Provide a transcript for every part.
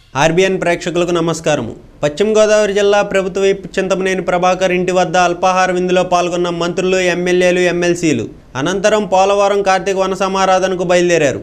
RBN ప్రేక్షకులకు నమస్కారము పశ్చిమ గోదావరి జిల్లా ప్రభుత్వ విప్ చింతమనేని ప్రభాకర్ ఇంటి వద్ద అల్పాహార విందులో పాల్గొన్న మంత్రులు ఎమ్మెల్యేలు ఎమ్మెల్సీలు అనంతరం పోలవరం కార్తీక వన సమారాధనకు బయలుదేరారు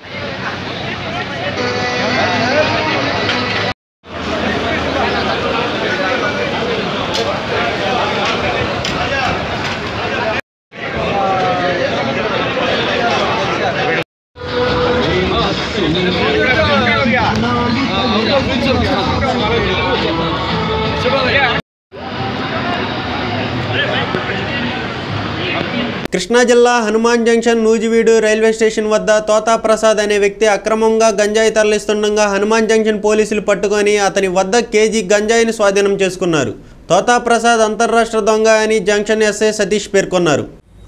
కృష్ణా జిల్లా Hanuman junction Nuzvid railway station వద్ద తోతా ప్రసాద్ అనే వ్యక్తి అక్రమంగా గంజాయి తరలిస్తుండగా హనుమాన్ జంక్షన్ పోలీసులు పట్టుకొని అతని వద్ద కేజీ గంజాయిని స్వాధీనం చేసుకున్నారు తోతా ప్రసాద్ అంతర్రాష్ట్ర దొంగ అని జంక్షన్ ఎస్ఐ సతీష్ పేర్కొన్నారు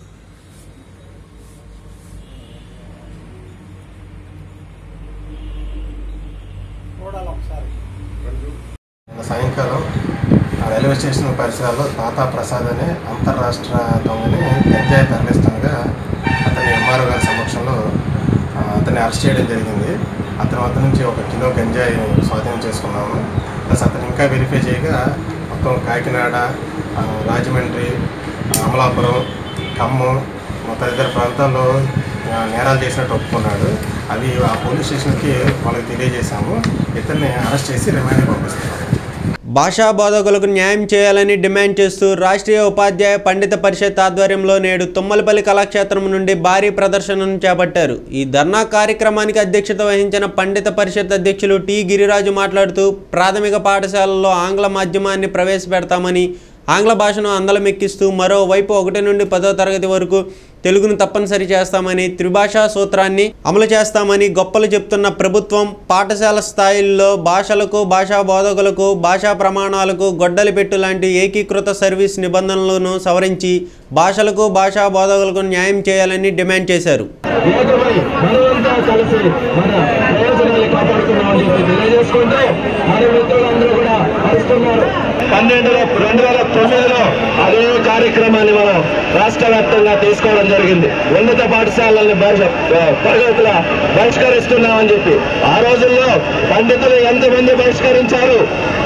సాయంకాలం ఆ రైల్వే స్టేషన్ పరిసరాల్లో తాతా ప్రసాద్ అనే అంతర్రాష్ట్ర దొంగని గంజాయి తరలిస్తుండగా అతని ఎంఆర్ఓ గారి సమక్షంలో ఆ, అతన్ని అరెస్ట్ చేయడం జరిగింది అతని వద్ద నుంచి ఒక కిలో గంజాయి స్వాధీనం చేసుకున్నాము ప్లస్ అతను ఇంకా వెరిఫై చేయగా మొత్తం కాకినాడ ఆ, రాజమండ్రి ఆ, అమలాపురం ఖమ్మం తదితర ప్రాంతాల్లో ఆ, నేరాలు చేసినట్టు ఒప్పుకున్నాడు అవి ఆ పోలీస్ స్టేషన్కి వాళ్ళకి తెలియజేశాము ఇతన్ని అరెస్ట్ చేసి రిమాండ్ పంపిస్తున్నాము భాషా బోధకులకు న్యాయం చేయాలని డిమాండ్ చేస్తూ రాష్ట్రీయ ఉపాధ్యాయ పండిత పరిషత్ ఆధ్వర్యంలో నేడు తుమ్మలపల్లి కళాక్షేత్రం నుండి భారీ ప్రదర్శనను చేపట్టారు ఈ ధర్నా కార్యక్రమానికి అధ్యక్షత వహించిన పండిత పరిషత్ అధ్యక్షులు టి గిరిరాజు మాట్లాడుతూ ప్రాథమిక పాఠశాలల్లో ఆంగ్ల మాధ్యమాన్ని ప్రవేశపెడతామని ఆంగ్ల భాషను అందలమెక్కిస్తూ మరోవైపు ఒకటి నుండి పదో తరగతి వరకు తెలుగును తప్పనిసరి చేస్తామని త్రిభాషా సూత్రాన్ని అమలు చేస్తామని గొప్పలు చెప్తున్న ప్రభుత్వం పాఠశాల స్థాయిల్లో భాషలకు భాషా బోధకులకు భాషా ప్రమాణాలకు గొడ్డలి పెట్టు లాంటి ఏకీకృత సర్వీస్ నిబంధనలను సవరించి భాషలకు భాషా బోధకులకు న్యాయం చేయాలని డిమాండ్ చేశారు ఏకమై మనమంతా కలిసి మన ప్రయోజనాలు కాపాడుతున్నామని చెప్పి తెలియజేసుకుంటూ మన మిత్రులందరూ కూడా అరుస్తున్నారు పన్నెండు రెండు వేల తొమ్మిదిలో అదే కార్యక్రమాన్ని మనం రాష్ట్ర వ్యాప్తంగా తీసుకోవడం జరిగింది ఉన్నత పాఠశాలల్ని బహిష్- తరగతుల బహిష్కరిస్తున్నామని చెప్పి ఆ రోజుల్లో పండితులు ఎంతమంది బహిష్కరించారు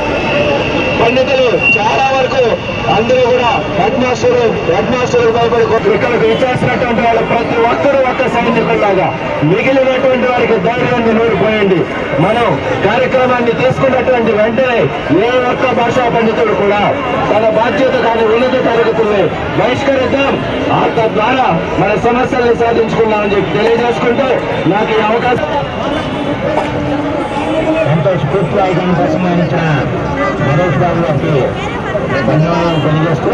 పండితులు చాలా వరకు అందరూ కూడా హెడ్ మాస్టర్ హెడ్ మాస్టర్ భయపడి ఇక్కడికి ఇచ్చేసినటువంటి వాళ్ళు ప్రతి ఒక్కరూ ఒక్క సైనికుల్లాగా మిగిలినటువంటి వారికి దారి ఉంది నూరిపోయండి మనం కార్యక్రమాన్ని తీసుకున్నటువంటి వెంటనే ఏ ఒక్క భాషా పండితుడు కూడా తన బాధ్యత కాని ఉన్నత తరగతుల్ని బహిష్కరిద్దాం ఆ తద్వారా మన సమస్యల్ని సాధించుకుందామని చెప్పి తెలియజేసుకుంటూ నాకు ఈ అవకాశం ఎంతో స్ఫూర్తిదాయకం ప్రసంగించిన నరేష్ బాబు గారికి ధన్యవాదాలు తెలియజేస్తూ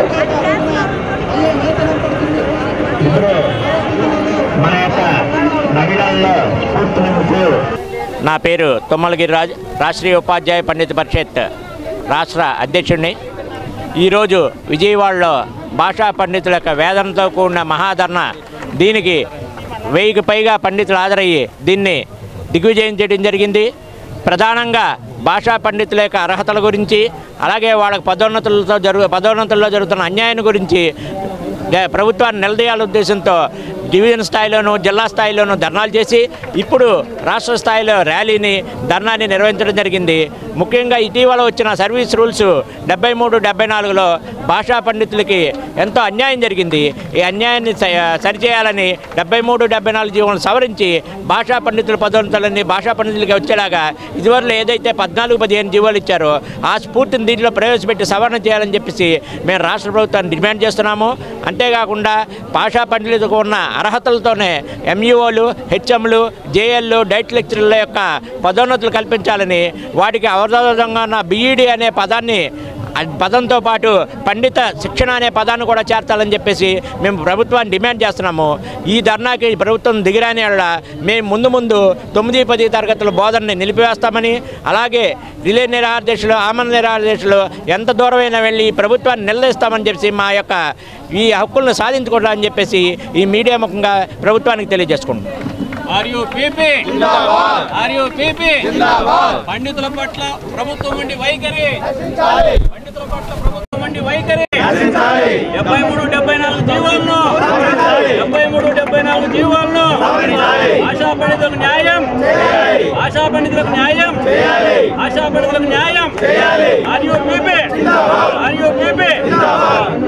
ఇప్పుడు మన యొక్క మహిళల్లో స్ఫూర్తి నింపుతూ నా పేరు తుమ్మలగిరి రాజ్ రాష్ట్రీయ ఉపాధ్యాయ పండిత పరిషత్ రాష్ట్ర అధ్యక్షుడిని ఈరోజు విజయవాడలో భాషా పండితుల యొక్క వేదనతో కూడిన మహాధరణ దీనికి వెయ్యికి పైగా పండితులు హాజరయ్యి దీన్ని దిగ్విజయం చేయడం జరిగింది ప్రధానంగా భాషా పండితుల యొక్క అర్హతల గురించి అలాగే వాళ్ళకి పదోన్నతులతో జరుగు పదోన్నతుల్లో జరుగుతున్న అన్యాయం గురించి గా- ప్రభుత్వాన్ని నిలదీయాల ఉద్దేశంతో డివిజన్ స్థాయిలోనూ జిల్లా స్థాయిలోనూ ధర్నాలు చేసి ఇప్పుడు రాష్ట్ర స్థాయిలో ర్యాలీని ధర్నాని నిర్వహించడం జరిగింది ముఖ్యంగా ఇటీవల వచ్చిన సర్వీస్ రూల్స్ డెబ్బై మూడు డెబ్బై నాలుగులో భాషా పండితులకి ఎంతో అన్యాయం జరిగింది ఈ అన్యాయాన్ని స- సరిచేయాలని డెబ్బై మూడు డెబ్బై నాలుగు జీవోలను సవరించి భాషా పండితుల పదోన్నతులన్నీ భాషా పండితులకి వచ్చేలాగా ఇదివరలో ఏదైతే పద్నాలుగు పదిహేను జీవోలు ఇచ్చారో ఆ స్ఫూర్తిని దీంట్లో ప్రవేశపెట్టి సవరణ చేయాలని చెప్పేసి మేము రాష్ట్ర ప్రభుత్వాన్ని డిమాండ్ చేస్తున్నాము అంతేకాకుండా భాషా పండితులకు ఉన్న అర్హతలతోనే ఎంఈఓలు హెచ్ఎంలు జేఎల్లు డైట్ లెక్చరర్ల యొక్క పదోన్నతులు కల్పించాలని వాటికి అవరోధంగా ఉన్న బీఈడి అనే పదాన్ని ఆ పదంతో పాటు పండిత శిక్షణ అనే పదాన్ని కూడా చేర్చాలని చెప్పేసి మేము ప్రభుత్వాన్ని డిమాండ్ చేస్తున్నాము ఈ ధర్నాకి ప్రభుత్వం దిగిరాని వల్ల మేము ముందు ముందు తొమ్మిది పది తరగతుల బోధనని నిలిపివేస్తామని అలాగే రిలే నిరాదేశాలు ఆమరణ నిరాదేశాలు ఎంత దూరమైనా వెళ్ళి ఈ ప్రభుత్వాన్ని నిలదీస్తామని చెప్పేసి మా యొక్క ఈ హక్కులను సాధించుకోవడానికి చెప్పేసి ఈ మీడియా ముఖంగా ప్రభుత్వానికి తెలియజేసుకుంటున్నాం R U PP R U PP పండితుల పట్ల ప్రభుత్వం వంటి వైఖరి పండితుల పట్ల ప్రభుత్వం వంటి వైఖరి డెబ్బై మూడు డెబ్బై నాలుగు జీవాలను డెబ్బై మూడు డెబ్బై నాలుగు జీవాలను ఆశా పండితులకు న్యాయం ఆశా పండితులకు న్యాయం ఆశా పండితులకు న్యాయం ఆర్యూపీపీ ఆర్యూపీపీ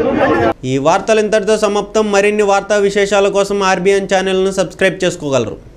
ఈ వార్తలు ఇంతటితో సమాప్తం మరిన్ని వార్తా విశేషాల కోసం ఆర్బీఎన్ ఛానల్ను సబ్స్క్రైబ్ చేసుకోగలరు